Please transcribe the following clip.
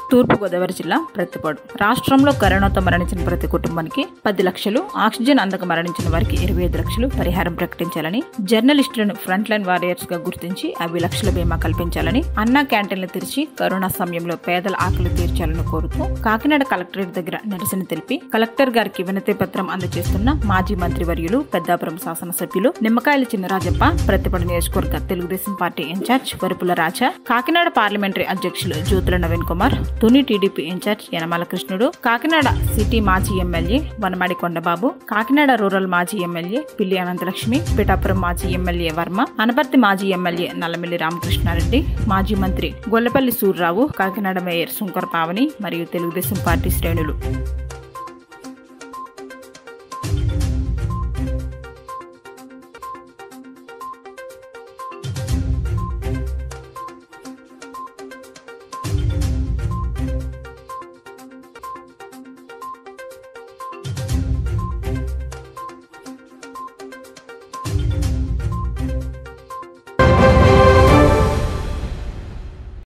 తూర్పుగోదావరి జిల్లా ప్రతిపాడు రాష్ట్రంలో కరోనాతో మరణించిన ప్రతి కుటుంబానికి పది లక్షలు ఆక్సిజన్ అందక మరణించిన వారికి ఇరవై ఐదు లక్షలు పరిహారం ప్రకటించాలని జర్నలిస్టులను ఫ్రంట్ లైన్ వారియర్స్ గా గుర్తించి యాభై లక్షల బీమా కల్పించాలని అన్నా క్యాంటీన్లు తెరిచి కరోనా సమయంలో పేదల ఆకలి తీర్చాలని కోరుతూ కాకినాడ కలెక్టరేట్ దగ్గర నిరసన తెలిపి కలెక్టర్ గారికి వినతి పత్రం అందజేస్తున్న మాజీ మంత్రి వర్యులు పెద్దాపురం శాసనసభ్యులు నిమ్మకాయల చిన్నరాజప్ప ప్రతిపడ నియోజకవర్గ Telugu Desam party in-charge Varupula Raja Kakinada parliamentary అధ్యక్షులు Jyothula Naveen Kumar Tuni TDP in-charge Yanamala Krishnudu Kakinada city మాజీ ఎమ్మెల్యే వనమాడి కొండబాబు కాకినాడ రూరల్ మాజీ ఎమ్మెల్యే పిల్లి అనంతలక్ష్మి పిఠాపురం మాజీ ఎమ్మెల్యే వర్మ అనపర్తి మాజీ ఎమ్మెల్యే నల్లమిల్లి రామకృష్ణారెడ్డి మాజీ మంత్రి గొల్లపల్లి సూర్రావు కాకినాడ మేయర్ శంకర్ పావని మరియు తెలుగుదేశం పార్టీ శ్రేణులు